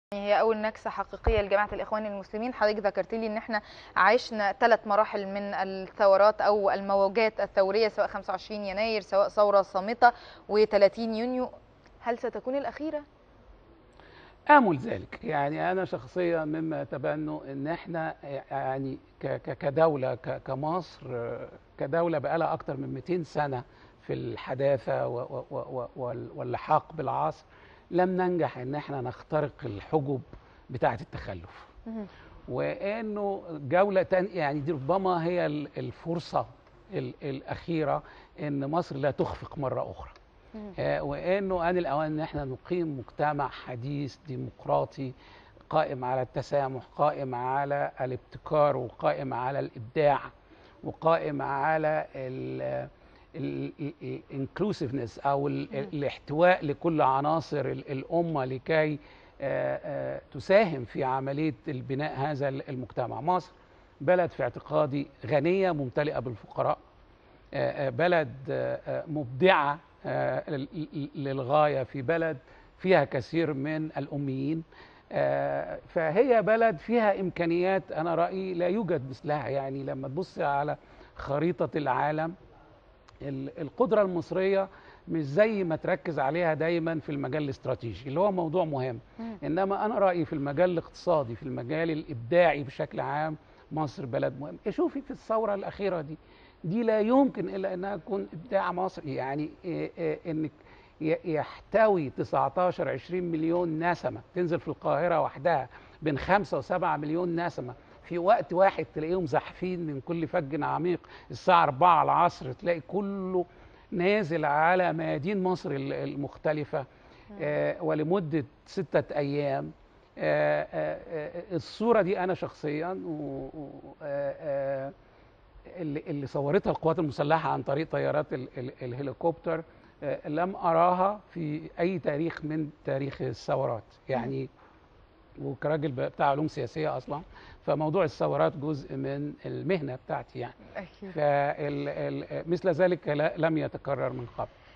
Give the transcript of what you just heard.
هي أول نكسة حقيقية لجماعة الإخوان المسلمين حضرتك ذكرت لي إن إحنا عشنا ثلاث مراحل من الثورات أو الموجات الثورية سواء 25 يناير سواء ثورة صامتة و30 يونيو هل ستكون الأخيرة؟ آمل ذلك يعني أنا شخصيا مما أتبنى إن إحنا يعني كدولة كمصر كدولة بقالها أكتر من 200 سنة في الحداثة واللحاق بالعصر لم ننجح ان احنا نخترق الحجب بتاعه التخلف وانه جوله تانية يعني دي ربما هي الفرصه الاخيره ان مصر لا تخفق مره اخرى آه وانه ان الاوان ان احنا نقيم مجتمع حديث ديمقراطي قائم على التسامح قائم على الابتكار وقائم على الابداع وقائم على الانكلوسيفنس او الاحتواء لكل عناصر الامه لكي تساهم في عمليه البناء هذا المجتمع مصر بلد في اعتقادي غنيه ممتلئه بالفقراء بلد مبدعه للغايه في بلد فيها كثير من الاميين فهي بلد فيها امكانيات انا رايي لا يوجد مثلها يعني لما تبص على خريطه العالم القدره المصريه مش زي ما تركز عليها دايما في المجال الاستراتيجي اللي هو موضوع مهم انما انا رايي في المجال الاقتصادي في المجال الابداعي بشكل عام مصر بلد مهم شوفي في الثوره الاخيره دي دي لا يمكن الا انها تكون ابداع مصري يعني انك يحتوي 19 20 مليون نسمه تنزل في القاهره وحدها بين 5 و7 مليون نسمه في وقت واحد تلاقيهم زاحفين من كل فج عميق الساعة 4 العصر تلاقي كله نازل على ميادين مصر المختلفة آه ولمدة ستة أيام آه آه الصورة دي أنا شخصيا اللي, اللي صورتها القوات المسلحة عن طريق طيارات ال ال الهليكوبتر لم أراها في أي تاريخ من تاريخ الثورات يعني وكراجل بتاع علوم سياسيه اصلا فموضوع الثورات جزء من المهنه بتاعتي يعني أكيد. فمثل ذلك لم يتكرر من قبل